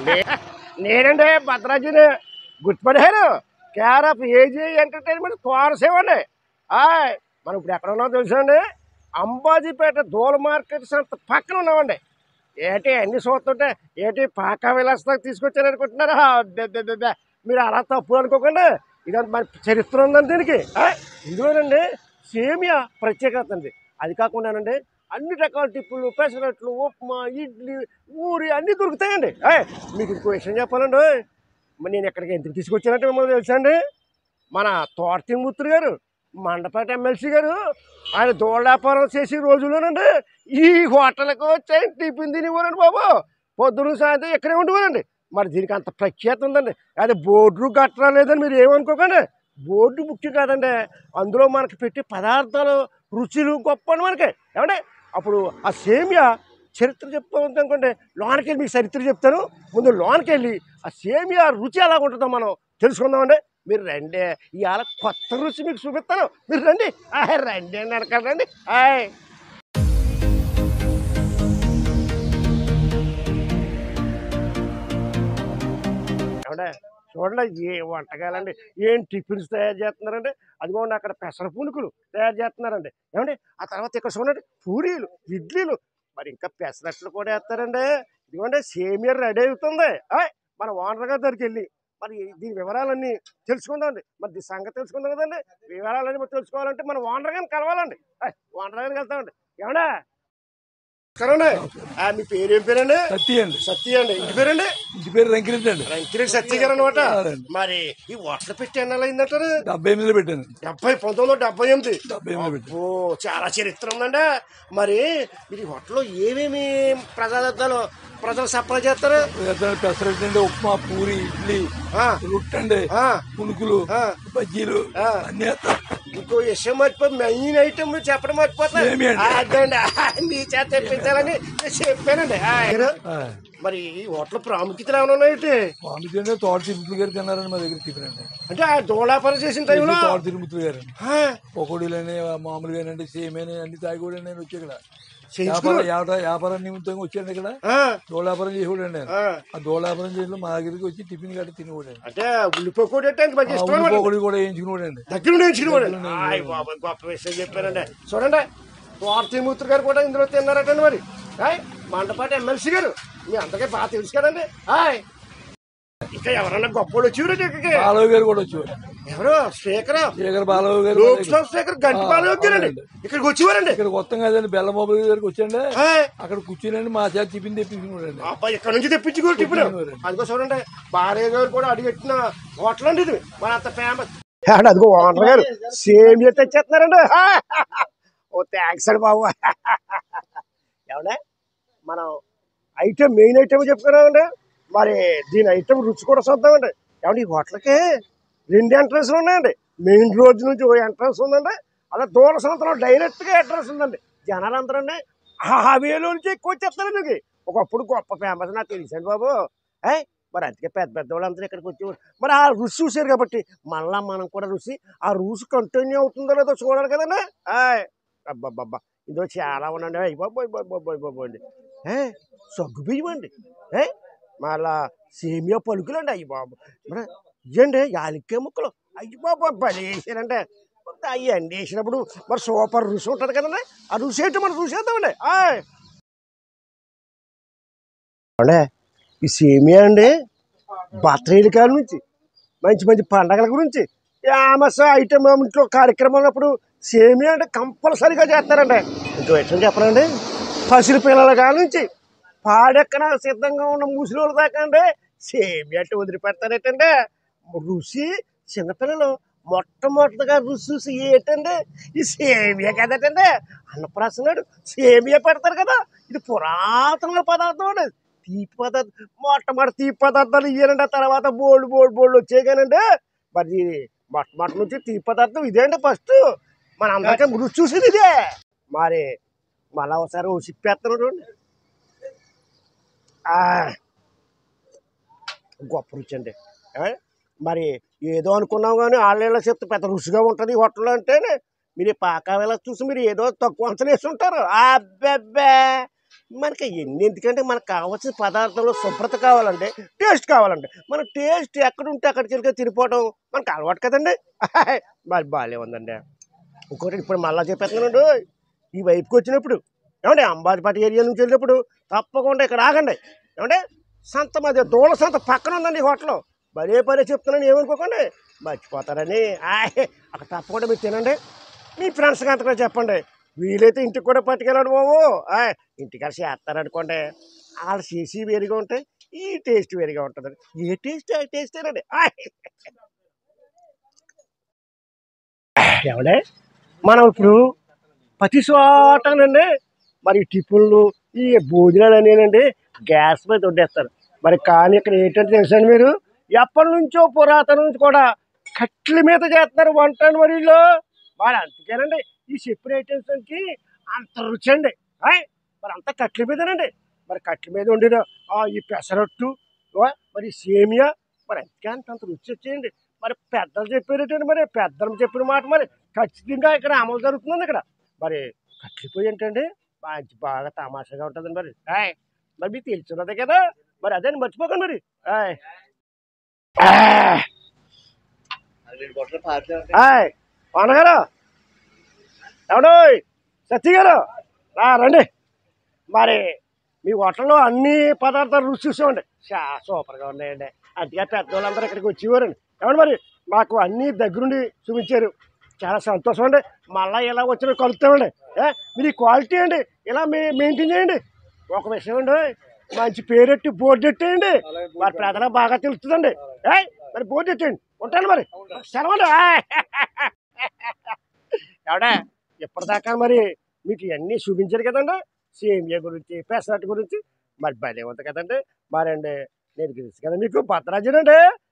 నే- నేనండి భద్రాజుని గుర్తుపడారు కేర్ ఆఫ్ ఏజీ ఎంటర్టైన్మెంట్ కోరసేవ అండి ఆయ్ మనం ఇప్పుడు ఎక్కడ ఉన్నామో తెలుసా అండి అంబాజీపేట దూల మార్కెట్ సంత పక్కన ఉన్నామండి ఏంటి అన్ని చూస్తుంటే ఏంటి పాక విలాస తీసుకొచ్చారు అనుకుంటున్నారా అబ్బే, అబ్బే, అబ్బే, అబ్బే. మీరు అలా తప్పు అనుకోకండి ఇదంతా మరి చరిత్ర ఉందండి దీనికి ఆ, ఇందులోనండి సేమియా ప్రత్యేకత అండి అది కాకుండానండి అన్ని రకాల టిప్పులు పెసరట్లు ఉప్మా ఇడ్లీ ఊరి అన్నీ దొరుకుతాయండి ఏయ్, మీకు ఇంకో విషయం చెప్పాలండి ఓయ్. మరి నేను ఎక్కడికి ఎందుకు తీసుకొచ్చానంటే మిమ్మల్ని తెలుసా అండి మన తోటతిమూర్తులు గారు మండపేట ఎమ్మెల్సీ గారు ఆయన దోళ్ళ వ్యాపారం చేసే రోజుల్లోనండి ఈ హోటల్కి వచ్చి టిఫిన్ తినేవారండి బాబు పొద్దున సాయంత్రం ఇక్కడే ఉండేవారండి మరి దీనికి అంత ప్రఖ్యాత ఉందండి అదే బోర్డు గట్రా లేదని మీరు ఏమనుకోకండి బోర్డు ముఖ్యం కాదండి అందులో మనకి పెట్టే పదార్థాలు రుచులు గొప్ప అండి మనకి ఏమంటే అప్పుడు ఆ సేమియా చరిత్ర చెప్పుకోవద్దు అనుకోండి లోనకి వెళ్ళి మీకు చరిత్ర చెప్తాను ముందు లోనకి వెళ్ళి ఆ సేమియా రుచి ఎలా ఉంటుందో మనం తెలుసుకుందామండి మీరు రండి ఇవాళ కొత్త రుచి మీకు చూపిస్తాను మీరు రండి ఆయ్ రండి అని అనకాల రండి ఆయ్ ఏమంటే చూడండి ఏ వంటకాలండి ఏం టిఫిన్స్ తయారు చేస్తున్నారండి అదిగోండి అక్కడ పెసర పునుకులు తయారు చేస్తున్నారండి ఏమండి ఆ తర్వాత ఇక్కడ చూడండి పూరీలు ఇడ్లీలు మరి ఇంకా పెసరట్లు కూడా వేస్తారండి ఇదిగోండి సేమియా రెడీ అవుతుంది ఆయ్ మన ఓనర్ గారి దగ్గరికి వెళ్ళి మరి దీని వివరాలన్నీ తెలుసుకుందామండి మరి దీని సంగతి తెలుసుకుందాం కదండి వివరాలన్నీ మరి తెలుసుకోవాలంటే మన ఓనర్ గారిని కలవాలండి ఆయ్, ఓనర్ గారికి వెళ్తామండి ఏమన్నా నమస్కారం అండి మీ పేరు ఏం పేరండి సత్య అండి సత్య అండి ఇంటి పేరండి ఇంటి పేరు రంకిరెడ్డి అండి రంకిరెడ్డి సత్య గారు అనమాట అవునండి. మరి ఈ వాటర్ పెట్టి ఎన్నాళ్ళు అయిందంటారు డెబ్బై ఎనిమిదిలో పెట్టాను డెబ్బై పంతొమ్మిది వందల డెబ్బై ఎనిమిది డెబ్బై ఎనిమిదిలో పెట్టాను ఓ చాలా చరిత్ర ఉందండి మరి మీరు ఈ హోటల్లో ఏమేమి ప్రజాదాలు ప్రజలు సప్లై చేస్తారు పెసరట్టు పెసరట్టు అండి ఉప్మా పూరి ఇడ్లీ ఆ, రొట్టె అండి ఆ, పునుకులు ఆ. బజ్జీలు ఆ. అన్ని వేస్తారు. ఇంకో విషయం మర్చిపోయి మెయిన్ ఐటమ్ చెప్పడం మర్చిపోతాను ఏమి అండి? అదండి మీ చేత తెప్పించాలని నేను చెప్పానండి ఆ, మీరు ఆ. మరి ఈ హోటల్ ప్రాముఖ్యతలు ఏమైనా ఉన్నాయంటే స్వామిజీ అండి తోట తిరుమతులు గారు తిన్నారని మా దగ్గర టిఫిన్ అండి అంటే ఆ దోళాపరం చేసిన టైంలో తోట తిరుమతులు గారు అండి ఆ, పకోడీలని మామూలుగానండి సేమేని అన్ని తాగిపోయి నేను వచ్చి ఇక్కడ చేయించుకుని వ్యాపారం వ్యాపారం- వ్యాపారం నిమిత్తంగా వచ్చాను ఇక్కడ ఆ, దోళాపురం చేసేవాడండి ఆయన. ఆ. ఆ దోళాపురం చేసి మా దగ్గరికి వచ్చి టిఫిన్ గట్టి తినేవాడండి అంటే ఉల్లిపోయి అంటే మంచి ఆ ఇష్టం ఉల్లి అన్నమాట. పకోడీ కూడా వేయించుకునేవాడండి దగ్గర నుండి ఎంచుకునేవాడు ఆయ్ బాబా గొప్ప విషయం చెప్పారండి చూడండి మూర్తి గారు కూడా ఇందులో తిన్నారటండి మరి ఆయ్ మండపాటి ఎమ్మెల్సీ గారు మీ అందరికీ బాగా తెలుసు కదండి ఆయ్ ఇంకా ఎవరన్నా గొప్పలు వచ్చి ఇక్కడికి బాలయ్య గారు కూడా వచ్చేవారు ఎవరు స్పీకర్ శేఖర్ బాలయ్య గారు మా దగ్గర- లోక్సభ స్పీకర్ గంటి బాలయ్య గారండి ఇక్కడికి వచ్చేవారండి ఇక్కడ కొత్తగా కదండి బెల్లబాబు గారికి వచ్చండి ఆయ్ అక్కడ కూర్చుని మా చేత టిఫిన్ తెప్పించుకున్నాడండి అబ్బాయి ఇక్కడ నుంచి తెప్పించుకోరు టిఫిన్ అదిగో చూడండి భార్య గారు కూడా అడిగెట్టిన హోటల్ అండి ఇది మన అంత ఫేమస్ అదిగో ఓనర్ గారు సేమ్ తెచ్చేస్తున్నారండి ఓ థ్యాంక్స్ అండి బాబు ఏమన్నా మనం ఐటమ్ మెయిన్ ఐటమ్ చెప్పుకున్నామండి మరి దీని ఐటమ్ రుచి కూడా చూద్దామండి ఏమండి ఈ హోటల్కి రెండు ఎంట్రన్స్లు ఉన్నాయండి మెయిన్ రోడ్ నుంచి ఓ ఎంట్రన్స్ ఉందండి అలా దూర సంవత్సరం డైరెక్ట్గా ఎంట్రన్స్ ఉందండి జనాలు అందరూ హవేలో నుంచి ఎక్కువ వచ్చేస్తారండి ఇది ఒకప్పుడు గొప్ప ఫేమస్ నాకు తెలుసండి బాబు ఏయ్ మరి అందుకే పెద్ద పెద్ద వాళ్ళందరూ ఇక్కడికి వచ్చి మరి ఆ రుచి చూసారు కాబట్టి మళ్ళా మనం కూడా రుచి ఆ రుచి కంటిన్యూ అవుతుందో లేదో చూడాలి కదండి ఆయ్ అబ్బబ్బబ్బా ఇందులో చాలా ఉండండి అయ్యి బాబోయ్ బాబోయ్ బాబోయ్ బాబోయ్ అండి ఏ సగ్గు బియ్యం అండి ఏ మళ్ళా సేమియా పలుకులు అండి అయ్యి బాబు మరి ఇవ్వండి యాలక్కాయ ముక్కలు అయ్యి బాబు బలి వేసారంటే అవి అండి వేసినప్పుడు మరి సూపర్ రుచి ఉంటుంది కదండి ఆ రుచి ఏంటో మనం చూసేద్దామండి ఆయ్ అంటే ఈ సేమియా అండి బత్రీల కాలం నుంచి మంచి మంచి పండగల గురించి ఫేమస్ ఐటమ్ ఇంట్లో కార్యక్రమం ఉన్నప్పుడు సేమియా అంటే కంపల్సరీగా చేస్తారండి ఇంకో విషయం చెప్పనండి పసిరి పిల్లల కాలం నుంచి పాడెక్కన సిద్ధంగా ఉన్న ముసలి దాకా అండి సేమియా అంటే వదిలిపెడతారేటండి రుచి చిన్నపిల్లలు మొట్టమొదటిగా రుచి చూసి ఏంటండి ఈ సేమియా కదటండి అన్నప్రాసనాడు సేమియా పెడతారు కదా ఇది పురాతనమైన పదార్థం అండి తీపి పదార్థం మొట్టమొదటి తీపి పదార్థాలు ఇయ్యారండి ఆ తర్వాత బోల్డ్ బోల్డ్ బోల్డ్ వచ్చాయి కానండి మరి మొట్టమొదటి నుంచి తీపి పదార్థం ఇదే అండి ఫస్ట్ మన అందరికీ రుచి చూసింది ఇదే మరి మళ్ళా ఒకసారి ఓ సిప్పేస్తున్నాడు చూడండి. ఆ, గొప్ప రుచి అండి ఏ? మరి ఏదో అనుకున్నాం కానీ వాళ్ళ చెప్తే పెద్ద రుచిగా ఉంటుంది ఈ హోటల్ అంటేనే మీరు ఈ పాకా వేళ చూసి మీరు ఏదో తక్కువ అంచనా వేసి ఉంటారు అబ్బెబ్బే మనకి ఎన్ని ఎందుకంటే మనకు కావాల్సిన పదార్థంలో శుభ్రత కావాలంటే టేస్ట్ కావాలంటే మన టేస్ట్ ఎక్కడ ఉంటే అక్కడికి వెళ్ళి తిరిగిపోవడం మనకు అలవాటు కదండి మరి బాగాలే ఉందండి ఇంకోటి ఇప్పుడు మళ్ళా చెప్పేస్తున్నాడు ఈ వైపుకి వచ్చినప్పుడు ఏమంటే అంబాజీపేట ఏరియా నుంచి వెళ్ళినప్పుడు తప్పకుండా ఇక్కడ ఆగండి ఏమంటే సంత మధ్య దూల సంత పక్కన ఉందండి ఈ హోటల్ మరే పరే చెప్తున్నాను ఏమనుకోకండి మర్చిపోతారని ఆయ్ అక్కడ తప్పకుండా మీరు తినండి మీ ఫ్రెండ్స్కి అంత కూడా చెప్పండి వీలైతే ఇంటికి కూడా పట్టుకెళ్ళండి బాబు ఆయ్ ఇంటికి కలిసి వేస్తారనుకోండి వాళ్ళ చేసి వేరుగా ఉంటాయి ఈ టేస్ట్ వేరుగా ఉంటుంది ఏ టేస్ట్ ఆ టేస్టేనండి ఆయ్ ఏమండే మనం ఇప్పుడు ప్రతి చోటనండి మరి ఈ టిఫిన్లు ఈ భోజనాలు అనేనండి గ్యాస్ మీద వండేస్తారు మరి కానీ ఇక్కడ ఏంటంటే తెలుసండి మీరు ఎప్పటి నుంచో పురాతన నుంచి కూడా కట్ల మీద చేస్తున్నారు వంటను మరి వీళ్ళు మరి అందుకేనండి ఈ చెప్పిన ఐటమ్స్కి అంత రుచి అండి ఆయ్ మరి అంత కట్ల మీదనండి మరి కట్ల మీద వండిన ఆ ఈ పెసరట్టు ఆ, మరి సేమియా మరి అందుకే అంత అంత రుచి వచ్చేయండి మరి పెద్దలు చెప్పారేటండి మరి పెద్దలు చెప్పిన మాట మరి ఖచ్చితంగా ఇక్కడ అమలు జరుగుతుంది ఇక్కడ మరి కట్లిపోయి ఏంటండి మంచి బాగా తమాషాగా ఉంటుందండి మరి ఆయ్ మరి మీకు తెలుసున్నదే కదా మరి అదే మర్చిపోకండి మరి ఆయ్ ఆ, ఆయ్ పవన్ ఎవడోయ్ సత్య గారు రా రండి మరి మీ హోటల్లో అన్ని పదార్థాలు రుచి చూసామండి చా సూపర్గా ఉన్నాయండి అందుకే పెద్దవాళ్ళందరూ ఇక్కడికి వచ్చేవారండి ఏమండి మరి మాకు అన్నీ దగ్గరుండి చూపించారు చాలా సంతోషం అండి మళ్ళీ ఇలా వచ్చిన కలుస్తామండి ఏ మీరు ఈ క్వాలిటీ అండి ఇలా మీ మెయింటైన్ చేయండి ఒక విషయం అండి మంచి పేరెట్టి బోర్డు ఎట్టేయండి మరి ప్రజలకు బాగా తెలుస్తుందండి ఏ మరి బోర్డు ఎట్టేయండి ఉంటాను మరి సెలవండి ఆయ్. ఎవడా ఇప్పటిదాకా మరి మీకు ఇవన్నీ చూపించారు కదండి సేమియా గురించి పెసరట్టు గురించి మరి భలే ఉంది కదండి మరి అండి నేను తెలుసు కదా మీకు భద్రాజన్ అండి